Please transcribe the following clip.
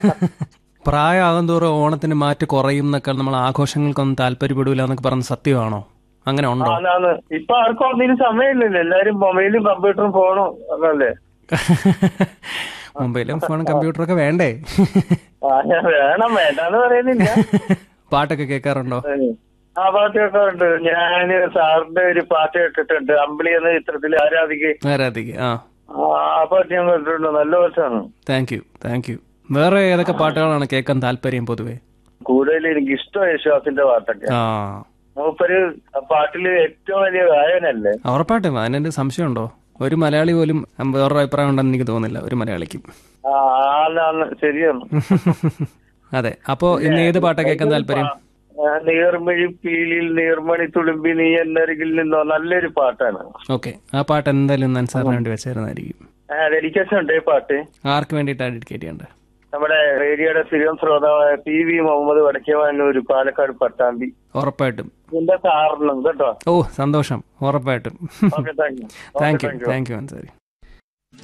പ്രായമാകും തോറും ഓണത്തിന് മാറ്റ് കുറയും എന്നൊക്കെ നമ്മൾ ആഘോഷങ്ങൾക്കൊന്നും താല്പര്യപ്പെടൂല എന്നൊക്കെ പറഞ്ഞ സത്യമാണോ അങ്ങനെ ഉണ്ടോ അതാണ് ഇപ്പൊ ആർക്കും ഒന്നിനും സമയമില്ലല്ലോ എല്ലാരും മൊബൈലും കമ്പ്യൂട്ടറും ഫോണും അതല്ലേ മൊബൈലും ഫോണും കമ്പ്യൂട്ടറൊക്കെ വേണ്ടേ ആ, ഞാൻ വേണം വേണ്ടാന്ന് പറയുന്നില്ല പാട്ടൊക്കെ കേൾക്കാറുണ്ടോ ആ പാട്ട് കേൾക്കാറുണ്ട് ഞാൻ സാറിന്റെ ഒരു പാട്ട് കേട്ടിട്ടുണ്ട് അമ്പിളി എന്ന ചിത്രത്തിൽ ആരാധിക ആരാധിക ആ ആ പാട്ട് ഞാൻ കേട്ടിട്ടുണ്ട് നല്ല പാട്ടാണ് താങ്ക് യു താങ്ക് യു വേറെ ഏതൊക്കെ പാട്ടുകളാണ് കേൾക്കാൻ താല്പര്യം പൊതുവെ കൂടുതൽ എനിക്ക് ഇഷ്ടം യേശുദാസിന്റെ പാട്ടൊക്കെ ആ മൂപ്പര് ആ പാട്ടില് ഏറ്റവും വലിയ ഗായകനല്ലേ ഉറപ്പായിട്ടും അതിനെന്ത് സംശയമുണ്ടോ ഒരു മലയാളി പോലും വേറൊരു അഭിപ്രായം ഉണ്ടെന്ന് എനിക്ക് തോന്നുന്നില്ല ഒരു മലയാളിക്കും ആ ആളാണ് ശരിയാണ് അതെ അപ്പോ ഇന്ന് ഏത് പാട്ടാ കേൾക്കാൻ താല്പര്യം ആ, നീർമിഴി പീലിൽ നീർമണി തുളുമ്പി നീ എന്നരികിൽ നിന്നോ നല്ലൊരു പാട്ടാണ് ഓക്കെ ആ പാട്ട് എന്തായാലും ഞാൻ സാറിന് വേണ്ടി വെച്ചായിരുന്നായിരിക്കും ഡെഡിക്കേഷൻ ഉണ്ട് ഈ പാട്ട് ആർക്ക് വേണ്ടിയിട്ടാണ് ഡെഡിക്കേറ്റ് ചെയ്യേണ്ടത് നമ്മുടെ റേഡിയോയുടെ സ്ഥിരം ശ്രോതാവായ പി വി മുഹമ്മദ് വടക്കേവാനൂർ പാലക്കാട് പട്ടാമ്പി ഉറപ്പായിട്ടും ഇതിന്റെ കാരണം കേട്ടോ ഓ സന്തോഷം ഉറപ്പായിട്ടും okay thank you thank you thank you Ansari